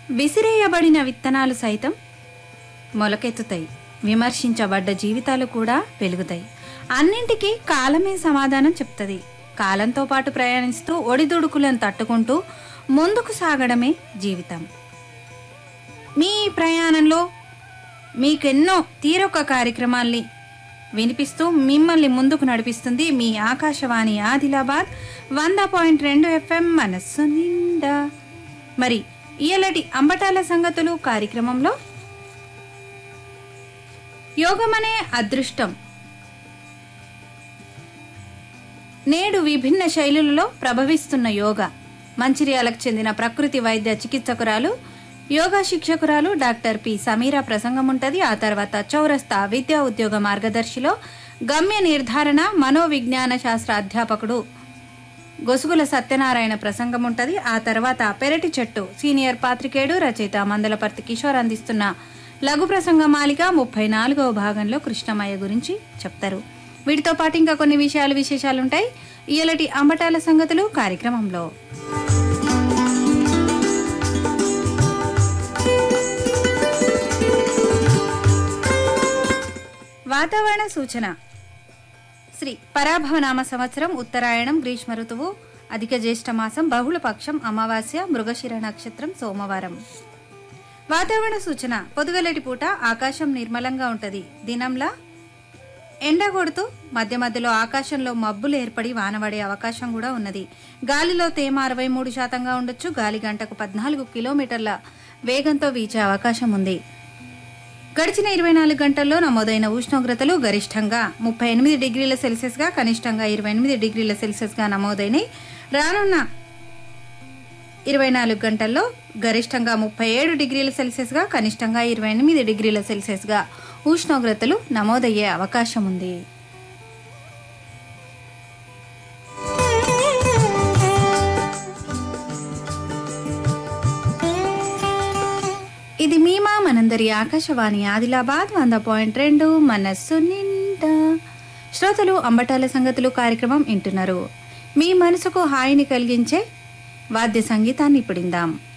విసిరేయబడిన విత్తనాలు సైతం మొలకెత్తుతాయి విమర్శించబడ్డ జీవితాలు కూడా వెలుగుతాయి అన్నింటికీ కాలమే సమాధానం చెప్తుంది కాలంతో పాటు ప్రయాణిస్తూ ఒడిదుడుకులను తట్టుకుంటూ ముందుకు సాగడమే జీవితం మీ ప్రయాణంలో మీకెన్నో తీరొక్క కార్యక్రమాల్ని వినిపిస్తూ మిమ్మల్ని ముందుకు నడిపిస్తుంది మీ ఆకాశవాణి ఆదిలాబాద్ వంద పాయింట్ రెండు ఎఫ్ఎం మనస్సు నిండా మరి ఇయలటి అంబటాల సంగతులు కార్యక్రమంలో యోగమనే అదృష్టం నేడు విభిన్న శైలులలో ప్రభవిస్తున్న యోగా మంచిర్యాలకు చెందిన ప్రకృతి వైద్య చికిత్సకురాలు యోగా శిక్షకురాలు డాక్టర్ పి సమీరా ప్రసంగం ఉంటది ఆ తర్వాత చౌరస్తా విద్యా ఉద్యోగ మార్గదర్శిలో గమ్య నిర్ధారణ మనోవిజ్ఞాన శాస్త్ర అధ్యాపకుడు గొసుగుల సత్యనారాయణ ప్రసంగం ఉంటది ఆ తర్వాత పెరటి చెట్టు సీనియర్ పాత్రికేయుడు రచయిత మందలపర్తి కిషోర్ అందిస్తున్న లఘు ప్రసంగ మాలిక ముప్పై నాలుగవ భాగంలో కృష్ణమయ్య గురించి చెప్తారు వీటితో పాటు ఇంకా కొన్ని విషయాలు విశేషాలు ఉంటాయి ఇయలటి అంబటాల సంగతులు కార్యక్రమంలో వాతావరణ సూచన శ్రీ పరాభవనామ సంవత్సరం ఉత్తరాయణం గ్రీష్మ ఋతువు అధిక జ్యేష్ఠ మాసం బహుళ పక్షం అమావాస్య మృగశిర నక్షత్రం సోమవారం వాతావరణ సూచన పొదుగలటి పూట ఆకాశం నిర్మలంగా ఉంటది దినంలా ఎండ కొడుతూ మధ్య మధ్యలో ఆకాశంలో మబ్బులు ఏర్పడి వానబడే అవకాశం కూడా ఉన్నది గాలిలో తేమ అరవై మూడు శాతంగా ఉండొచ్చు గాలి గంటకు పద్నాలుగు కిలోమీటర్ల వేగంతో వీచే అవకాశం ఉంది గడిచిన ఇరవై నాలుగు గంటల్లో నమోదైన ఉష్ణోగ్రతలు గరిష్టంగా ముప్పై ఎనిమిది డిగ్రీల సెల్సియస్గా కనిష్టంగా ఇరవై ఎనిమిది డిగ్రీల సెల్సియస్గా నమోదైనాయి రానున్న ఇరవై నాలుగు గంటల్లో గరిష్టంగా ముప్పై ఏడు డిగ్రీల సెల్సియస్గా కనిష్టంగా ఇరవై ఎనిమిది డిగ్రీల సెల్సియస్గా ఉష్ణోగ్రతలు నమోదయ్యే అవకాశం ఉంది ఇది మీమా మనందరి ఆకాశవాణి ఆదిలాబాద్ వంద పాయింట్ రెండు మనస్సు నిండా శ్రోతలు అంబటాల సంగతులు కార్యక్రమం వింటున్నారు మీ మనసుకు హాయిని కలిగించే వాద్య సంగీతాన్ని ఇప్పుడిందాం